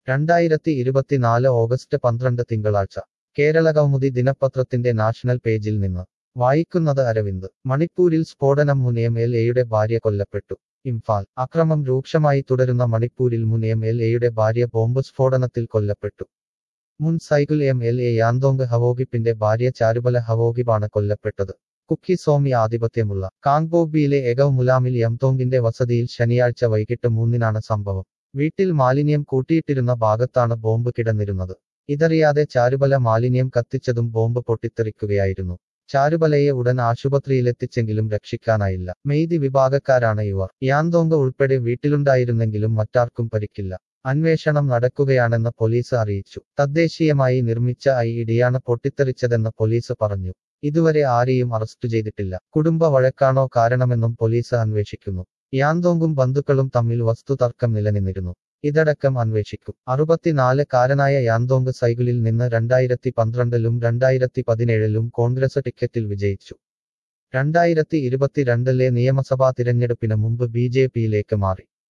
രണ്ടായിരത്തി ഇരുപത്തിനാല് ഓഗസ്റ്റ് പന്ത്രണ്ട് തിങ്കളാഴ്ച കേരള കൗമുദി ദിനപത്രത്തിന്റെ നാഷണൽ പേജിൽ നിന്ന് വായിക്കുന്നത് അരവിന്ദ് മണിപ്പൂരിൽ സ്ഫോടനം മുൻ എം എൽ എയുടെ ഭാര്യ കൊല്ലപ്പെട്ടു ഇംഫാൽ അക്രമം രൂക്ഷമായി തുടരുന്ന മണിപ്പൂരിൽ മുൻ എം എൽ എയുടെ ഭാര്യ ബോംബ് സ്ഫോടനത്തിൽ കൊല്ലപ്പെട്ടു മുൻ cycle M L A Yanthong ഹവോഗിപ്പിന്റെ ഭാര്യ ചാരുബല ഹവോഗിപ്പാണ് കൊല്ലപ്പെട്ടത് കുക്കി സോമി ആധിപത്യമുള്ള കാങ്ബോബിയിലെ എഗവ് മുലാമിൽ യംതോങ്ങിന്റെ വസതിയിൽ ശനിയാഴ്ച വൈകിട്ട് മൂന്നിനാണ് സംഭവം വീട്ടിൽ മാലിന്യം കൂട്ടിയിട്ടിരുന്ന ഭാഗത്താണ് ബോംബ് കിടന്നിരുന്നത് ഇതറിയാതെ ചാരുബല മാലിന്യം കത്തിച്ചതും ബോംബ് പൊട്ടിത്തെറിക്കുകയായിരുന്നു ചാരുബലയെ ഉടൻ ആശുപത്രിയിലെത്തിച്ചെങ്കിലും രക്ഷിക്കാനായില്ല മെയ്തി വിഭാഗക്കാരാണ് ഇവർ യാന്തോങ് ഉൾപ്പെടെ വീട്ടിലുണ്ടായിരുന്നെങ്കിലും മറ്റാർക്കും പരിക്കില്ല അന്വേഷണം നടക്കുകയാണെന്ന് പോലീസ് അറിയിച്ചു തദ്ദേശീയമായി നിർമ്മിച്ച ഐ ഇഡിയാണ് പൊട്ടിത്തെറിച്ചതെന്ന് പോലീസ് പറഞ്ഞു ഇതുവരെ ആരെയും അറസ്റ്റ് ചെയ്തിട്ടില്ല കുടുംബ വഴക്കാണോ കാരണമെന്നും പോലീസ് അന്വേഷിക്കുന്നു യാന്തോങ്ങും ബന്ധുക്കളും തമ്മിൽ വസ്തുതർക്കം നിലനിന്നിരുന്നു ഇതടക്കം അന്വേഷിക്കും അറുപത്തിനാല് കാരനായ യാന്തോങ് സൈക്കിളിൽ നിന്ന് രണ്ടായിരത്തി പന്ത്രണ്ടിലും രണ്ടായിരത്തി പതിനേഴിലും കോൺഗ്രസ് ടിക്കറ്റിൽ വിജയിച്ചു രണ്ടായിരത്തി ഇരുപത്തിരണ്ടിലെ നിയമസഭാ തിരഞ്ഞെടുപ്പിന് മുമ്പ് ബി ജെ പിയിലേക്ക് മാറി